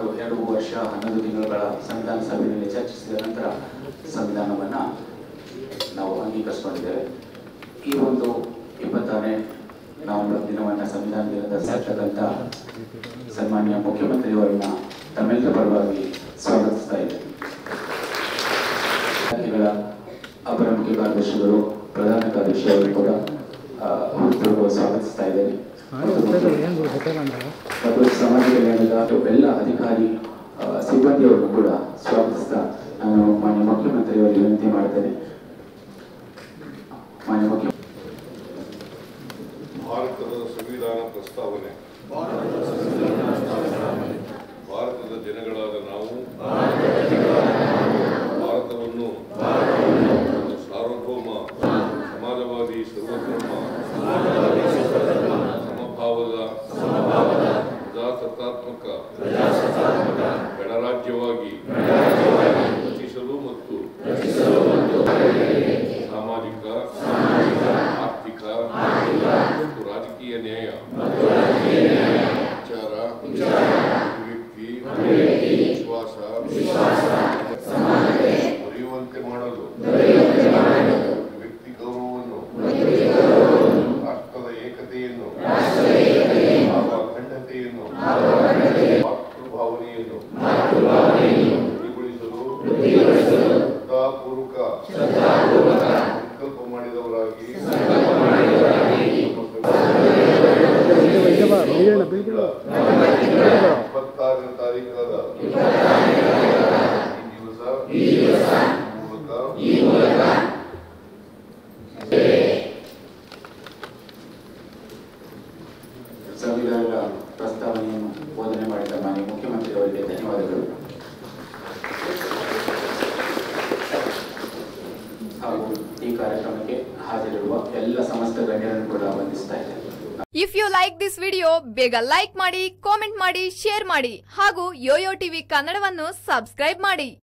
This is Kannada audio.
ಸುಮಾರು ಎರಡು ವರ್ಷ ಹನ್ನೊಂದು ತಿಂಗಳುಗಳ ಸಂವಿಧಾನ ಸಭೆಯಲ್ಲಿ ಚರ್ಚಿಸಿದ ನಂತರ ಸಂವಿಧಾನವನ್ನು ನಾವು ಅಂಗೀಕರಿಸಿಕೊಂಡಿದ್ದೇವೆ ಈ ಒಂದು ಇಪ್ಪತ್ತಾರನೇ ನವೆಂಬರ್ ದಿನವನ್ನು ಸಂವಿಧಾನ ದಿನದ ಸಾರ್ತಕ್ಕಂಥ ಸನ್ಮಾನ್ಯ ಮುಖ್ಯಮಂತ್ರಿಯವರನ್ನ ತಮ್ಮೆಲ್ಲರ ಪರವಾಗಿ ಸ್ವಾಗತಿಸ್ತಾ ಇದ್ದೇನೆ ಇಲಾಖೆಗಳ ಅಪರ ಮುಖ್ಯ ಕಾರ್ಯದರ್ಶಿಗಳು ಪ್ರಧಾನ ಕಾರ್ಯದರ್ಶಿಯವರು ಕೂಡ ಆ, ಹುಟ್ಟುಹಬ್ಬ ಸ್ವಾಗತಿಸ್ತಾ ಇದ್ದೇನೆ ಮತ್ತು ಸಮಾಜ ಕಲ್ಯಾಣದ ಎಲ್ಲ ಅಧಿಕಾರಿ ಆ, ಸಿಬ್ಬಂದಿಯವರನ್ನು ಕೂಡ ಸ್ವಾಗತಿಸ್ತಾ ನಾನು ಮಾನ್ಯ ಮುಖ್ಯಮಂತ್ರಿಯವರಿಗೆ ವಿನಂತಿ ಮಾಡ್ತೇನೆ ಮಾನ್ಯ ಮುಖ್ಯ ಭಾರತದ ಸಂವಿಧಾನ ಪ್ರಸ್ತಾವನೆ ಭಾರತದ ಜನಗಳಾದ ನಾವು ಭಾರತವನ್ನು ಒಂದು ಸಾರ್ವಭೌಮ ಸಮಾಜವಾದಿ ಸರ್ವಧರ್ಮ ಸಮಭಾವದ ಪ್ರಜಾಸತ್ತಾತ್ಮಕ ಗಣರಾಜ್ಯವಾಗಿ ರಚಿಸಲು ಮತ್ತು ಸಾಮಾಜಿಕ ಆರ್ಥಿಕ ಮತ್ತು ರಾಜಕೀಯ ನ್ಯಾಯ ವಿಚಾರ ಅಭಿವ್ಯಕ್ತಿ ವಿಶ್ವಾಸ ದೊರೆಯುವಂತೆ ಮಾಡಲು ವ್ಯಕ್ತಿ ಗೌರವವನ್ನು ರಾಷ್ಟ್ರದ ಏಕತೆಯನ್ನು ಹಾಗೂ ಅಖಂಡತೆಯನ್ನು ಮಾತೃಭಾವನೆಯನ್ನು ವೃದ್ಧಿಗೊಳಿಸಲು ಶ್ರದ್ಧಾಪೂರ್ವಕ ಸಂಕಲ್ಪ ಮಾಡಿದವರಾಗಿ ಇಪ್ಪತ್ತಾರನೇ ತಾರೀಕಾದ ಈ ದಿವಸ ಈ ಮೂಲಕ ಸಂವಿಧಾನದ ಪ್ರಸ್ತಾವನೆಯನ್ನು ಬೋಧನೆ ಮಾಡಿದ ಮಾನ್ಯ ಮುಖ್ಯಮಂತ್ರಿಯವರಿಗೆ ಧನ್ಯವಾದಗಳು ಹಾಗೂ ಈ ಕಾರ್ಯಕ್ರಮಕ್ಕೆ ಹಾಜರಿರುವ ಎಲ್ಲ ಸಮಸ್ತ ಗಣ್ಯರನ್ನು ಕೂಡ ವಂದಿಸ್ತಾ ಇದ್ದೇನೆ if you like this video ಬೇಗ ಲೈಕ್ ಮಾಡಿ ಕಾಮೆಂಟ್ ಮಾಡಿ ಶೇರ್ ಮಾಡಿ ಹಾಗೂ ಯೋಯೋ ಟಿವಿ ಕನ್ನಡವನ್ನು ಸಬ್ಸ್ಕ್ರೈಬ್ ಮಾಡಿ